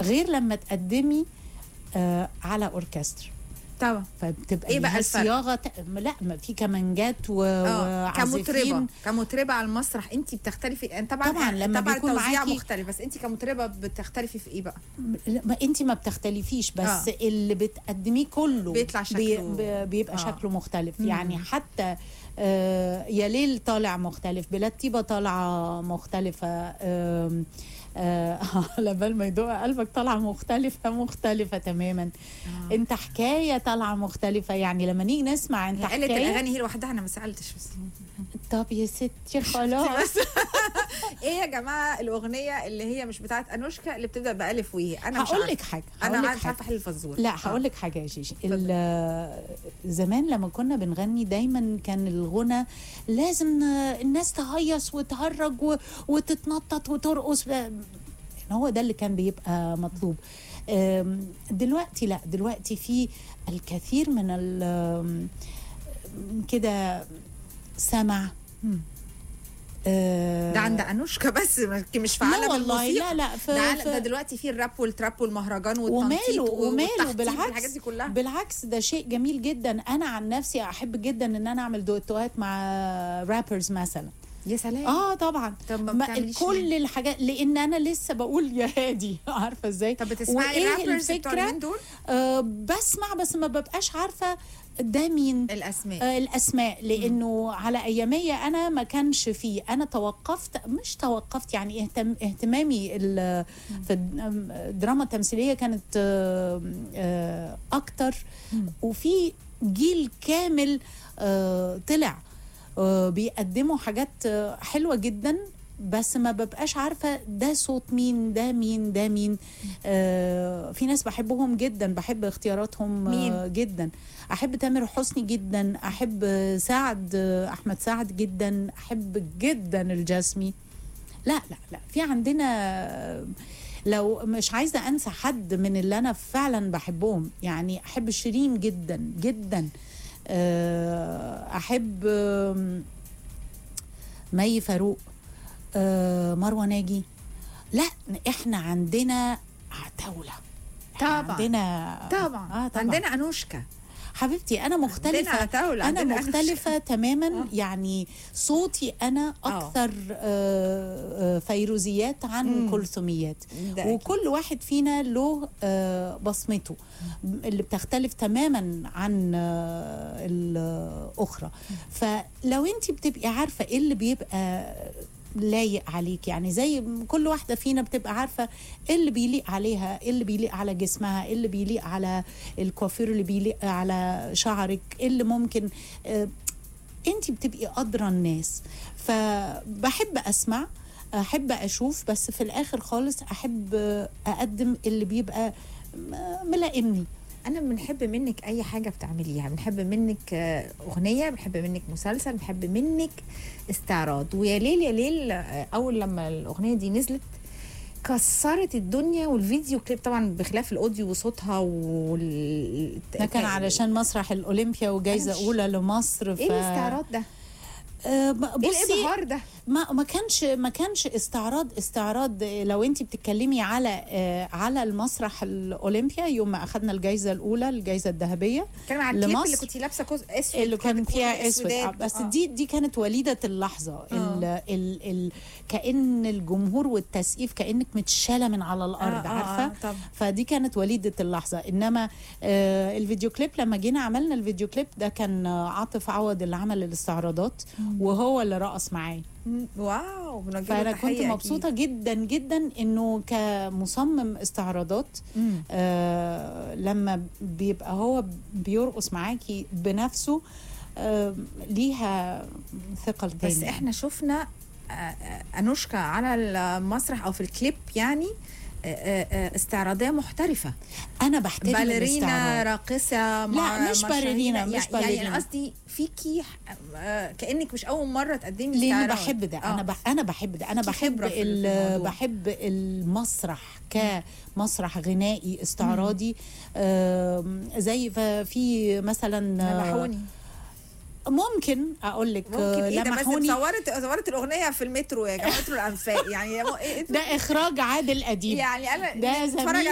غير لما تقدمي آه على اوركسترا طبعا فبتبقى إيه بقى ليها الفرق؟ صياغه ت- لا ما في كمانجات و... اه كمطربه وعازفين كمطربه على المسرح انت بتختلفي أنت طبعا طبعاً لما طبعا بيكون التوزيع معاكي- مختلف بس انت كمطربه بتختلفي في ايه بقى لا، ما انت ما بتختلفيش بس آه. آه. اللي بتقدميه كله بيطلع شكله- بي بيبقى آه. آه. شكله مختلف مم. يعني حتى آه يا ليل طالع مختلف بلاد طيبه طالعه مختلفه آم، آه على بال ما يدق قلبك طالعه مختلفه مختلفه تماما آه. انت حكايه طالعه مختلفه يعني لما نيجي نسمع انت هي قالت حكايه الاغاني هي لوحدها انا ما سالتش بس طب يا ستي خلاص ايه يا جماعه الاغنيه اللي هي مش بتاعت انوشكا اللي بتبدا بالف ويه انا مش هقول عارفة. لك حاجه انا هقول لك مش حاجة. عارفه احل الفزوره لا هقول لك حاجه يا شيشي ال- زمان لما كنا بنغني دايما كان الغنى لازم آه، الناس تهيص وتهرج و- وتتنطط وترقص آه، هو ده اللي كان بيبقى مطلوب آم، دلوقتي لا دلوقتي في الكثير من ال- آم، كده سمع مم. آه، ده عند انوشكا بس مش في لا عالم والله الموسيقى لا لا في, ده, عالم- في ده دلوقتي في الراب والتراب والمهرجان والتنطيط وماله و- وماله والتحطيط بالعكس والحاجات دي كلها بالعكس ده شيء جميل جدا انا عن نفسي احب جدا ان انا اعمل دويتوهات مع رابرز مثلا يا سلام اه طبعا طب ما ما بتعمليش كل ليه؟ الحاجات لان انا لسه بقول يا هادي عارفه ازاي طب بتسمعي وإيه الرابرز بتوع الفكرة؟ اليومين دول آه بسمع بس ما ببقاش عارفه ده مين الاسماء آه الاسماء لانه على اياميه انا ما كانش فيه انا توقفت مش توقفت يعني اهتم اهتمامي ال- في الدراما التمثيليه كانت آه، آه، اكتر مم. وفي جيل كامل آه، طلع آه، بيقدموا حاجات آه، حلوه جدا بس ما ببقاش عارفه ده صوت مين ده مين ده مين آه في ناس بحبهم جدا بحب اختياراتهم مين؟ آه جدا احب تامر حسني جدا احب سعد آه، احمد سعد جدا احب جدا الجسمي لا لا لا في عندنا آه، لو مش عايزه انسى حد من اللي انا فعلا بحبهم يعني احب شيرين جدا جدا آه، احب آم، مي فاروق آه، مروه ناجي لا احنا عندنا عتاوله إحنا طبعا. عندنا طبعا. آه طبعا عندنا انوشكا حبيبتي انا مختلفه عندنا عتاولة انا عندنا مختلفه تماما آه. يعني صوتي انا آه. اكثر آه، آه، فيروزيات عن مم. كلثوميات ده أكيد. وكل واحد فينا له آه، بصمته اللي بتختلف تماما عن آه، الاخرى فلو انت بتبقي عارفه ايه اللي بيبقى لايق عليك يعني زي كل واحده فينا بتبقى عارفه ايه اللي بيليق عليها ايه اللي بيليق على جسمها ايه اللي بيليق على الكوافير اللي بيليق على شعرك ايه اللي ممكن آه، انت بتبقي ادرى الناس فبحب اسمع احب اشوف بس في الاخر خالص احب اقدم اللي بيبقى م- ملائمني انا بنحب منك اي حاجه بتعمليها بنحب منك آه، اغنيه بنحب منك مسلسل بنحب منك استعراض ويا ليل يا ليل آه، اول لما الاغنيه دي نزلت كسرت الدنيا والفيديو كليب طبعا بخلاف الاوديو وصوتها وال ده كان علشان مسرح الاولمبيا وجائزه أنا مش- اولى لمصر ف... ايه الاستعراض ده؟ آه ب- ايه بصي الابهار ده؟ ما ما كانش ما كانش استعراض استعراض لو انت بتتكلمي على آه على المسرح الاولمبيا يوم ما اخذنا الجائزه الاولى الجائزه الذهبيه كان على الكليب اللي لمصر. كنت لابسه كوز اسود اللي كان كده، فيها كله اسود آه، أسودات. بس آه. دي دي كانت وليده اللحظه ال ال ال كان الجمهور والتسقيف كانك متشاله من على الارض آه، آه، عارفه آه، طبعا. فدي كانت وليده اللحظه انما آه الفيديو كليب لما جينا عملنا الفيديو كليب ده كان آه، عاطف عوض اللي عمل الاستعراضات وهو اللي رقص معايا مم، واو بنوجه له فانا تحية كنت مبسوطه جدا جدا انه كمصمم استعراضات أكيد. مم. آه لما بيبقى هو بيرقص معاكي بنفسه آه ليها ثقل تاني بس احنا شفنا آه، آه، انوشكا على المسرح او في الكليب يعني آه، آه، آه، استعراضيه محترفه انا بحترم باليرينا الاستعراض راقصه مع مش مع باليرينا، شاهينة. مش يعني- يعني باليرينا. انا قصدي فيكي آه، كانك مش اول مره تقدمي ليه انا استعراض. بحب ده آه. انا بح انا بحب ده انا في بحب خبرة في ال- الموضوع. بحب المسرح كمسرح غنائي استعراضي آم، زي ف- في مثلا آه، لمحوني ممكن اقول لك ممكن ايه ده بس لمحوني صورت صورت الاغنيه في المترو يا جماعه مترو الانفاق يعني ده اخراج عادل اديب يعني انا ده نتفرج زميل